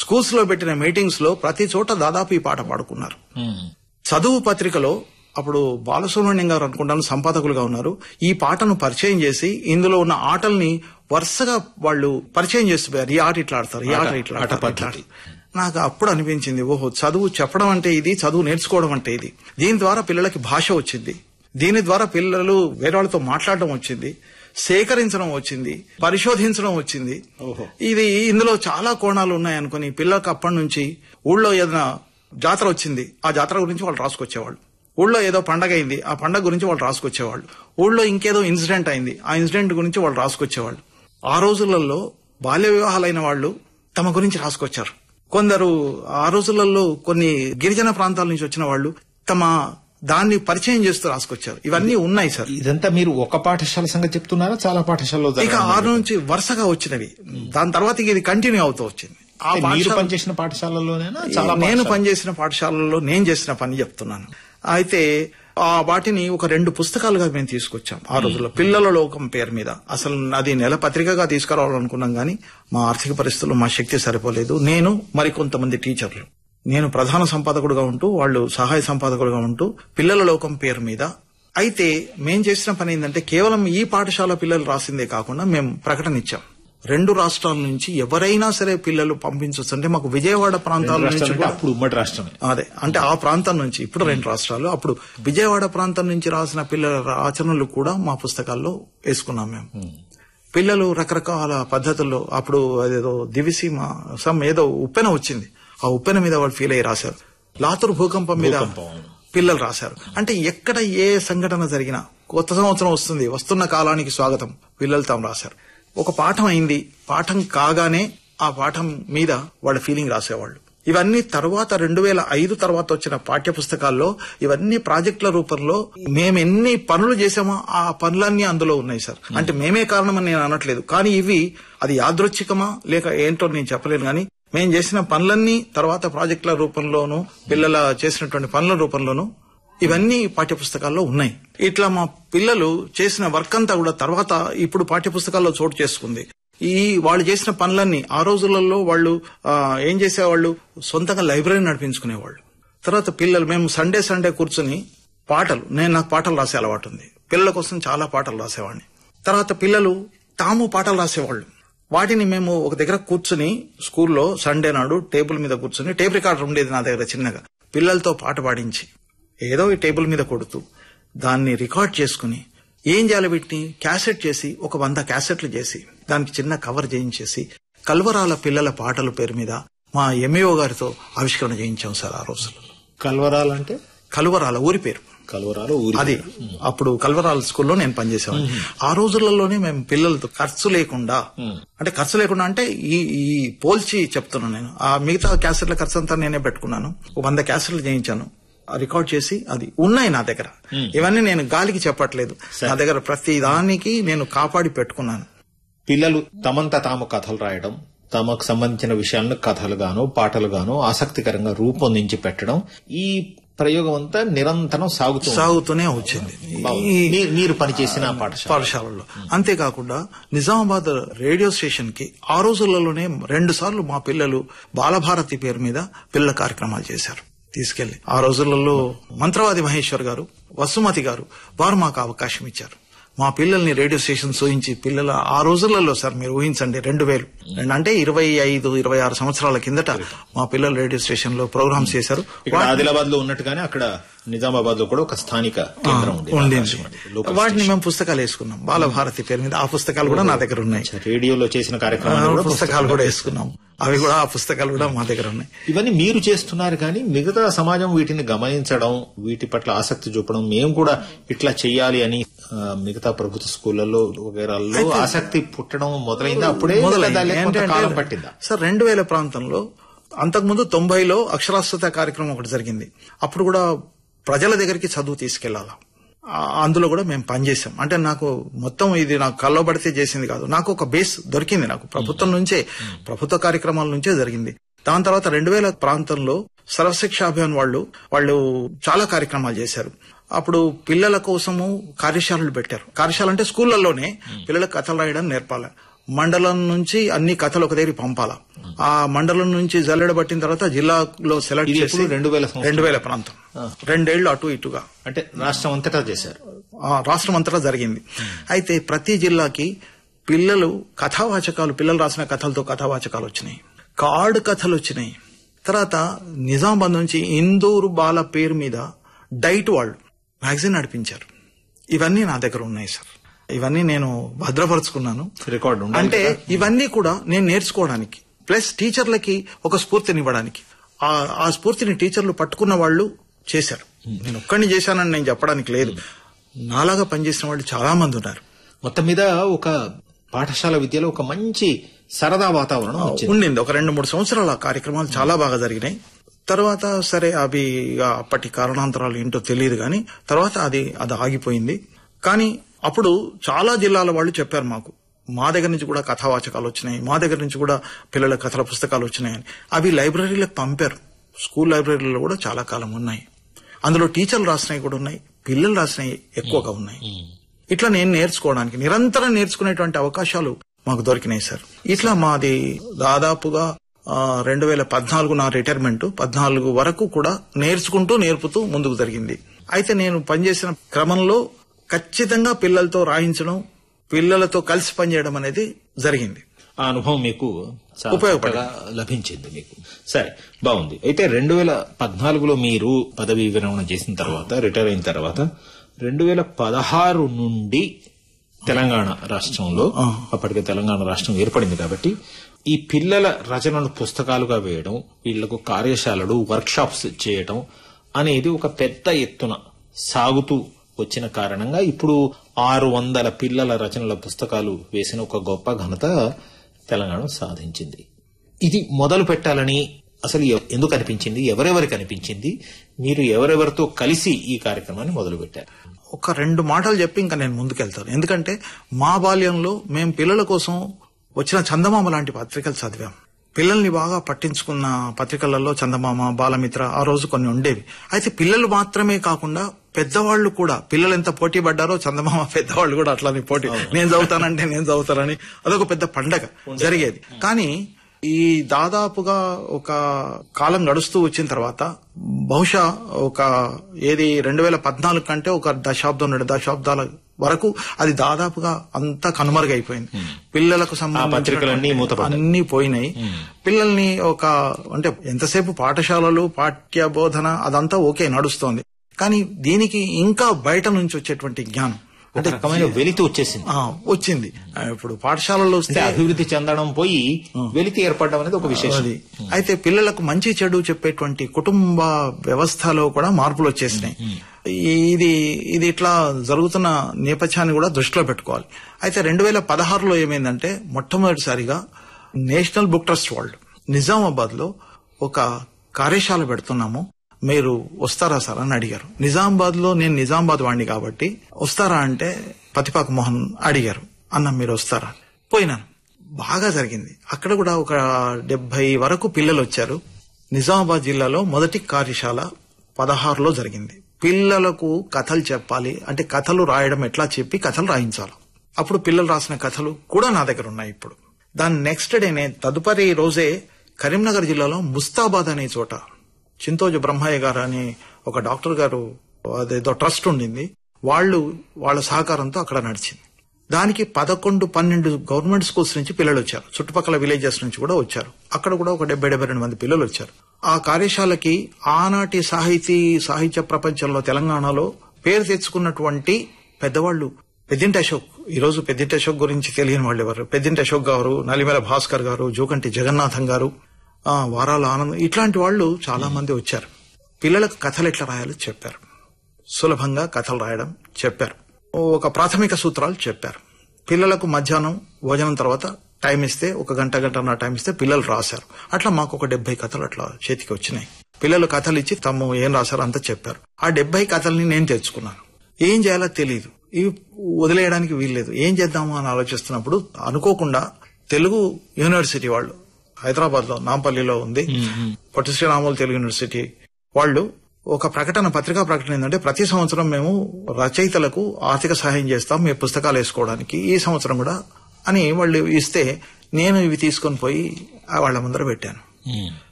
Schools లో పెట్టిన meetings లో ప్రతి చోట దాదాపు ఈ పాట పాడుకున్నారు చదువు పత్రికలో అప్పుడు బాలసుబ్రహ్మణ్యం గారు అనుకుంటాను సంపాదకులుగా ఉన్నారు ఈ పాటను పరిచయం చేసి ఇందులో ఉన్న ఆటల్ని వరుసగా వాళ్ళు పరిచయం చేస్తుపోయారు ఈ ఆట ఇట్లా ఆడతారు ఈ ఆట ఇట్లా ఆడతారు, ఇట్లా ఆడతారు. నాకు అప్పుడు అనిపించింది ఓహో చదువు చెప్పడం అంటే ఇది చదువు నేర్చుకోవడం అంటే ఇది దీని ద్వారా పిల్లలకి భాష వచ్చింది దీని ద్వారా పిల్లలు వేరే వాళ్ళతో మాట్లాడడం వచ్చింది సేకరించడం వచ్చింది పరిశోధించడం వచ్చింది ఇది ఇందులో చాలా కోణాలు ఉన్నాయి అనుకుని పిల్లలకు అప్పటి నుంచి ఊళ్ళో ఏదైనా జాతర వచ్చింది ఆ జాతర గురించి వాళ్ళు రాసుకొచ్చేవాళ్ళు ఊళ్ళో ఏదో పండగ అయింది ఆ పండగ గురించి వాళ్ళు రాసుకొచ్చేవాళ్ళు ఊళ్ళో ఇంకేదో ఇన్సిడెంట్ అయింది ఆ ఇన్సిడెంట్ గురించి వాళ్ళు రాసుకొచ్చేవాళ్ళు ఆ రోజులలో బాల్య వివాహాలైన వాళ్ళు తమ గురించి రాసుకొచ్చారు కొందరు ఆ రోజులలో కొన్ని గిరిజన ప్రాంతాల నుంచి వచ్చిన వాళ్ళు తమ దాన్ని పరిచయం చేస్తూ రాసుకొచ్చారు ఇవన్నీ ఉన్నాయి సార్ ఇదంతా మీరు ఒక పాఠశాల సంగతి చెప్తున్నారా చాలా పాఠశాలలో ఇక జరగడం ఆరు నుంచి వరుసగా వచ్చినవి దాని తర్వాత ఇక ఇది కంటిన్యూ అవుతూ వచ్చింది ఆ అంటే మీరు పాఠశాల- పనిచేసిన పాఠశాలలోనేనా చాలా నేను పాఠశాలలు? పనిచేసిన పాఠశాలల్లో నేను చేసిన పని చెప్తున్నాను అయితే ఆ వాటిని ఒక రెండు పుస్తకాలుగా మేము తీసుకొచ్చాం ఆ రోజుల్లో పిల్లల లోకం పేరు మీద అసలు అది నెల పత్రికగా తీసుకురావాలనుకున్నాం కానీ మా ఆర్థిక పరిస్థితుల్లో మా శక్తి సరిపోలేదు నేను మరికొంతమంది టీచర్లు నేను ప్రధాన సంపాదకుడుగా ఉంటూ వాళ్ళు సహాయ సంపాదకుడుగా ఉంటూ పిల్లల లోకం పేరు మీద అయితే మేం చేసిన పని ఏంటంటే కేవలం ఈ పాఠశాల పిల్లలు రాసిందే కాకుండా మేము ప్రకటన ఇచ్చాం రెండు రాష్ట్రాల నుంచి ఎవరైనా సరే పిల్లలు పంపించవచ్చు అంటే మాకు విజయవాడ ప్రాంతాల నుంచి రాష్ట్రాలు అంటే కూడా- అప్పుడు ఉమ్మడి రాష్ట్రమే అదే అంటే ఆ ప్రాంతం నుంచి ఇప్పుడు రెండు రాష్ట్రాలు అప్పుడు విజయవాడ ప్రాంతం నుంచి రాసిన పిల్లల రచనలు కూడా మా పుస్తకాల్లో వేసుకున్నాం మేము పిల్లలు రకరకాల పద్ధతుల్లో అప్పుడు అదేదో దివిసీమ సమ్ ఏదో ఉప్పెన వచ్చింది ఆ ఉప్పెన మీద వాళ్ళు ఫీల్ అయ్యి రాశారు లాతూర్ భూకంపం మీద భూకంపం, అవును. పిల్లలు రాశారు అంటే ఎక్కడ ఏ సంఘటన జరిగినా కొత్త సంవత్సరం వస్తుంది వస్తున్న కాలానికి స్వాగతం పిల్లలు తాము రాశారు ఒక పాఠం అయింది పాఠం కాగానే ఆ పాఠం మీద వాళ్ళ ఫీలింగ్ రాసేవాళ్ళు ఇవన్నీ తర్వాత రెండు వేల ఐదు తర్వాత వచ్చిన పాఠ్య పుస్తకాల్లో ఇవన్నీ ప్రాజెక్టుల రూపంలో మేము ఎన్ని పనులు చేసామో ఆ పనులన్నీ అందులో ఉన్నాయి సార్ అంటే మేమే కారణమని నేను అనట్లేదు కానీ ఇవి అది యాదృచ్ఛికమా లేక ఏంటో నేను చెప్పలేను కానీ మేము చేసిన పనులన్నీ తర్వాత ప్రాజెక్టుల రూపంలోనూ పిల్లల చేసినటువంటి పనుల రూపంలోనూ ఇవన్నీ పాఠ్య పుస్తకాల్లో ఉన్నాయి ఇట్లా మా పిల్లలు చేసిన వర్క్ అంతా కూడా తర్వాత ఇప్పుడు పాఠ్య పుస్తకాల్లో చోటు చేసుకుంది ఈ వాళ్ళు చేసిన పనులన్నీ ఆ రోజులలో వాళ్ళు ఆ, ఏం చేసేవాళ్ళు సొంతంగా లైబ్రరీ నడిపించుకునేవాళ్ళు తర్వాత పిల్లలు మేము సండే సండే కూర్చుని పాటలు నేను నాకు పాటలు రాసే అలవాటు ఉంది పిల్లల కోసం చాలా పాటలు రాసేవాడిని తర్వాత పిల్లలు తాము పాటలు రాసేవాళ్ళు వాటిని మేము ఒక దగ్గర కూర్చుని స్కూల్లో సండే నాడు టేబుల్ మీద కూర్చుని టేప్ రికార్డర్ ఉండేది నా దగ్గర చిన్నగా పిల్లలతో పాట పాడించి ఏదో ఈ టేబుల్ మీద కొడుతూ దాన్ని రికార్డ్ చేసుకుని ఏం చేయాలి వీటిని క్యాసెట్ చేసి ఒక వంద క్యాసెట్లు చేసి దానికి చిన్న కవర్ చేయించేసి కల్వరాల పిల్లల పాటల పేరు మీద మా ఎంఈఓ గారితో ఆవిష్కరణ చేయించాం సార్ ఆ రోజుల్లో కల్వరాలు అంటే కల్వరాల ఊరి పేరు కల్వరాలు ఊరి అది అప్పుడు కల్వరాల స్కూల్లో నేను పనిచేసేవాడిని ఆ రోజులలోనే మేము పిల్లలతో ఖర్చు లేకుండా అంటే ఖర్చు లేకుండా అంటే ఈ ఈ పోల్చి చెప్తున్నాను నేను ఆ మిగతా క్యాసెట్ల ఖర్చు అంతా నేనే పెట్టుకున్నాను ఒక వంద క్యాసెట్లు చేయించాను ఆ రికార్డ్ చేసి అది ఉన్నాయి నా దగ్గర ఇవన్నీ నేను గాలికి చెప్పట్లేదు నా దగ్గర ప్రతి దానికి నేను కాపాడి పెట్టుకున్నాను పిల్లలు తమంత తాము కథలు రాయడం తమకు సంబంధించిన విషయాలను కథలుగాను పాటలుగాను ఆసక్తికరంగా రూపొందించి పెట్టడం ఈ ప్రయోగం అంతా నిరంతరం సాగుతూ సాగుతూనే వచ్చింది బాగుంది. ఈ మీ- మీరు పనిచేసిన పాఠశాల పాఠశాలలో అంతేకాకుండా నిజామాబాద్ రేడియో స్టేషన్ కి ఆ రోజులలోనే రెండు సార్లు మా పిల్లలు బాలభారతి పేరు మీద పిల్లల కార్యక్రమాలు చేశారు తీసుకెళ్లి ఆ రోజులలో మంత్రవాది మహేశ్వర్ గారు వసుమతి గారు వారు మాకు అవకాశం ఇచ్చారు మా పిల్లల్ని రేడియో స్టేషన్ ఊహించి పిల్లల ఆ రోజులలో సార్ మీరు ఊహించండి రెండు వేలు అంటే ఇరవై ఐదు ఇరవై ఆరు సంవత్సరాల కిందట మా పిల్లలు రేడియో స్టేషన్ లో ప్రోగ్రామ్స్ చేశారు ఇక్కడ ఆదిలాబాద్ లో ఉన్నట్టుగానే అక్కడ నిజామాబాద్ లో కూడా ఒక స్థానిక కేంద్రం ఉండేది. ఉండింది ఆకాశవాణి, లోకల్ వాటిని మేము పుస్తకాలు వేసుకున్నాం బాలభారతి పేరు మీద ఆ పుస్తకాలు కూడా నా దగ్గర ఉన్నాయి స్టేషన్. రేడియోలో చేసిన కార్యక్రమాలు ఆ, కూడా పుస్తకాలు కూడా వేసుకున్నాం అవి కూడా ఆ పుస్తకాలు కూడా మా దగ్గర ఉన్నాయి ఇవన్నీ మీరు చేస్తున్నారు కానీ మిగతా సమాజం వీటిని గమనించడం వీటి పట్ల ఆసక్తి చూపడం మేము కూడా ఇట్లా చెయ్యాలి అని ఆ, మిగతా ప్రభుత్వ స్కూళ్లలో వగైరాల్లో ఆసక్తి పుట్టడం మొదలైందా అప్పుడే మొదలైంది. లేదా లేక ఏంటంటే, కొంతకాలం పట్టిందా సార్ రెండు వేల ప్రాంతంలో అంతకుముందు తొంభైలో అక్షరాస్యత కార్యక్రమం ఒకటి జరిగింది అప్పుడు కూడా ప్రజల దగ్గరికి చదువు తీసుకెళ్లాలా ఆ, అందులో కూడా మేము పనిచేసాం అంటే నాకు మొత్తం ఇది నాకు కల్లో పడితే చేసింది కాదు నాకు ఒక బేస్ దొరికింది నాకు ప్రభుత్వం నుంచే ప్రభుత్వ కార్యక్రమాల నుంచే జరిగింది దాని తర్వాత రెండు వేల ప్రాంతంలో సర్వశిక్ష అభియాన్ వాళ్ళు వాళ్ళు చాలా కార్యక్రమాలు చేశారు అప్పుడు పిల్లల కోసము కార్యశాలలు పెట్టారు కార్యశాల అంటే స్కూళ్లలోనే పిల్లలకు కథలు రాయడం నేర్పాలి మండలం నుంచి అన్ని కథలు ఒక దగ్గరికి పంపాలా ఆ మండలం నుంచి జల్లెడ పట్టిన తర్వాత జిల్లాలో సెలెక్ట్ ఇది చేసి ఎప్పుడు రెండు వేల సంవత్సరం రెండు వేల ప్రాంతం రెండేళ్లు అటు ఇటుగా అంటే రాష్ట్రం అంతటా చేశారు ఆ, రాష్ట్రం అంతటా జరిగింది అయితే ప్రతి జిల్లాకి పిల్లలు కథావాచకాలు పిల్లలు రాసిన కథలతో కథావాచకాలు వచ్చినాయి కార్డ్ కథలు వచ్చినాయి తర్వాత నిజామాబాద్ నుంచి ఇందూరు బాల పేరు మీద డైట్ వాళ్ళు మ్యాగజైన్ నడిపించారు ఇవన్నీ నా దగ్గర ఉన్నాయి సార్ ఇవన్నీ నేను భద్రపరుచుకున్నాను రికార్డు ఉండాలి అంటే కదా? ఇవన్నీ కూడా నేను నేర్చుకోవడానికి ప్లస్ టీచర్లకి ఒక స్ఫూర్తినివ్వడానికి ఆ ఆ స్ఫూర్తిని టీచర్లు పట్టుకున్న వాళ్ళు చేశారు నేను ఒక్కడిని చేశానని నేను చెప్పడానికి లేదు నాలాగా పనిచేసిన వాళ్ళు చాలా మంది ఉన్నారు మొత్తం మీద ఒక పాఠశాల విద్యలో ఒక మంచి సరదా వాతావరణం వచ్చింది ఉండింది ఒక రెండు మూడు సంవత్సరాల ఆ కార్యక్రమాలు చాలా బాగా జరిగినాయి తర్వాత సరే అవి ఇక అప్పటి కారణాంతరాలు ఏంటో తెలియదు కానీ తర్వాత అది అది ఆగిపోయింది కానీ అప్పుడు చాలా జిల్లాల వాళ్ళు చెప్పారు మాకు మా దగ్గర నుంచి కూడా కథావాచకాలు వచ్చినాయి మా దగ్గర నుంచి కూడా పిల్లల కథల పుస్తకాలు వచ్చినాయని అవి లైబ్రరీలకు పంపారు స్కూల్ లైబ్రరీలో కూడా చాలా కాలం ఉన్నాయి అందులో టీచర్లు రాసినవి కూడా ఉన్నాయి పిల్లలు రాసినవి ఎక్కువగా ఉన్నాయి ఇట్లా నేను నేర్చుకోవడానికి నిరంతరం నేర్చుకునేటువంటి అవకాశాలు మాకు దొరికినాయి సార్ ఇట్లా మాది దాదాపుగా రెండు వేల పద్నాలుగు నా రిటైర్మెంట్ పద్నాలుగు వరకు కూడా నేర్చుకుంటూ నేర్పుతూ ముందుకు జరిగింది అయితే నేను పనిచేసిన క్రమంలో ఖచ్చితంగా పిల్లలతో రాయించడం పిల్లలతో కలిసి పనిచేయడం అనేది జరిగింది ఆ అనుభవం మీకు చాలా ఉపయోగపడింది. చక్కగా లభించింది మీకు సరే బాగుంది అయితే రెండు వేల పద్నాలుగులో మీరు పదవీ విరమణ చేసిన తర్వాత రిటైర్ అయిన తర్వాత రెండు వేల పదహారు నుండి తెలంగాణ రాష్ట్రంలో అప్పటికే తెలంగాణ రాష్ట్రం ఏర్పడింది కాబట్టి ఈ పిల్లల రచనలు పుస్తకాలుగా వేయడం వీళ్లకు కార్యశాలలు వర్క్ షాప్స్ చేయడం అనేది ఒక పెద్ద ఎత్తున సాగుతూ వచ్చిన కారణంగా ఇప్పుడు ఆరు వందల పిల్లల రచనల పుస్తకాలు వేసిన ఒక గొప్ప ఘనత తెలంగాణ సాధించింది ఇది మొదలు పెట్టాలని అసలు ఎ- ఎందుకు అనిపించింది ఎవరెవరికి అనిపించింది మీరు ఎవరెవరితో కలిసి ఈ కార్యక్రమాన్ని మొదలు పెట్టారు ఒక రెండు మాటలు చెప్పి ఇంకా నేను ముందుకెళ్తాను ఎందుకంటే మా బాల్యంలో మేము పిల్లల కోసం వచ్చిన చందమామ లాంటి పత్రికలు చదివాం పిల్లల్ని బాగా పట్టించుకున్న పత్రికలలో చందమామ బాలమిత్ర ఆ రోజు కొన్ని ఉండేవి అయితే పిల్లలు మాత్రమే కాకుండా పెద్దవాళ్లు కూడా పిల్లలు ఎంత పోటీ పడ్డారో చందమామ పెద్దవాళ్ళు కూడా అట్లానే పోటీ నేను చదువుతానంటే నేను చదువుతానని అదొక పెద్ద పండగ జరిగేది కానీ ఈ దాదాపుగా ఒక కాలం గడుస్తూ వచ్చిన తర్వాత బహుశా ఒక ఏది రెండు వేల పద్నాలుగు కంటే ఒక దశాబ్దం రెండు దశాబ్దాల వరకు అది దాదాపుగా అంతా కనుమరుగైపోయింది పిల్లలకు పత్రికలన్నీ మూతపడ్డాయి. అన్ని పోయినాయి పిల్లల్ని ఒక అంటే ఎంతసేపు పాఠశాలలు పాఠ్య బోధన అదంతా ఓకే నడుస్తోంది కానీ దీనికి ఇంకా బయట నుంచి వచ్చేటువంటి జ్ఞానం ఒక రకమైన వెలితి వచ్చేసింది ఆ, వచ్చింది ఆ, ఇప్పుడు పాఠశాలల్లో అంటే వస్తే అభివృద్ధి చెందడం పోయి వెలితి ఏర్పడడం అనేది ఒక విశేషం అది అయితే పిల్లలకు మంచి చెడు చెప్పేటువంటి కుటుంబ వ్యవస్థలో కూడా మార్పులు వచ్చేసినాయి ఇది ఇది ఇట్లా జరుగుతున్న నేపథ్యాన్ని కూడా దృష్టిలో పెట్టుకోవాలి అయితే రెండు వేల పదహారులో ఏమైందంటే మొట్టమొదటిసారిగా national book trust world Nizamabad లో ఒక కార్యశాల పెడుతున్నాము మీరు వస్తారా సార్ అని అడిగారు నిజామాబాద్ లో నేను నిజామాబాద్ వాడిని కాబట్టి వస్తారా అంటే పతిపాక మోహన్ అడిగారు అన్న మీరు వస్తారా పోయినాను బాగా జరిగింది అక్కడ కూడా ఒక డెబ్బై వరకు పిల్లలు వచ్చారు నిజామాబాద్ జిల్లాలో మొదటి కార్యశాల పదహారులో జరిగింది పిల్లలకు కథలు చెప్పాలి అంటే కథలు రాయడం ఎట్లా చెప్పి కథలు రాయించాలి అప్పుడు పిల్లలు రాసిన కథలు కూడా నా దగ్గర ఉన్నాయి ఇప్పుడు దాని నెక్స్ట్ డేనే తదుపరి రోజే కరీంనగర్ జిల్లాలో ముస్తాబాద్ అనే చోట చింతోజు బ్రహ్మయ్య గారు అని ఒక డాక్టర్ గారు అదేదో ట్రస్ట్ ఉండింది వాళ్ళు వాళ్ళ సహకారంతో అక్కడ నడిచింది దానికి పదకొండు పన్నెండు గవర్నమెంట్ స్కూల్స్ నుంచి పిల్లలు వచ్చారు చుట్టుపక్కల విలేజెస్ నుంచి కూడా వచ్చారు అక్కడ కూడా ఒక డెబ్బై డెబ్బై రెండు మంది పిల్లలు వచ్చారు ఆ కార్యశాలకి ఆనాటి సాహితీ సాహిత్య ప్రపంచంలో తెలంగాణలో పేరు తెచ్చుకున్నటువంటి పెద్దవాళ్ళు పెద్దింటి అశోక్ ఈ రోజు పెద్దింటి అశోక్ గురించి తెలియని వాళ్ళు ఎవరు పెద్దింటి అశోక్ గారు నలిమేల భాస్కర్ గారు జోకంటి జగన్నాథం గారు ఆ, వారాల ఆనందం ఇట్లాంటి వాళ్ళు చాలా మంది వచ్చారు పిల్లలకు కథలు ఎట్లా రాయాలో చెప్పారు సులభంగా కథలు రాయడం చెప్పారు ఒక ప్రాథమిక సూత్రాలు చెప్పారు పిల్లలకు మధ్యాహ్నం భోజనం తర్వాత టైం ఇస్తే ఒక గంట గంటన్నర టైం ఇస్తే పిల్లలు రాశారు అట్లా మాకు ఒక డెబ్బై కథలు అట్లా చేతికి వచ్చినాయి పిల్లలు కథలు ఇచ్చి తమ్ము ఏం రాశారో అంతా చెప్పారు ఆ డెబ్బై కథల్ని నేను తెచ్చుకున్నాను ఏం చేయాలో తెలియదు ఇవి వదిలేయడానికి వీల్లేదు ఏం చేద్దాము అని ఆలోచిస్తున్నప్పుడు అనుకోకుండా తెలుగు యూనివర్సిటీ వాళ్ళు హైదరాబాద్ లో నాంపల్లిలో ఉంది పొట్టి శ్రీరాములు తెలుగు యూనివర్సిటీ వాళ్ళు ఒక ప్రకటన పత్రికా ప్రకటన ఏంటంటే ప్రతి సంవత్సరం మేము రచయితలకు ఆర్థిక సహాయం చేస్తాం మీ పుస్తకాలు వేసుకోవడానికి ఈ సంవత్సరం కూడా అని వాళ్ళు ఇస్తే నేను ఇవి తీసుకొని పోయి ఆ వాళ్ళ ముందర పెట్టాను ఉమ్.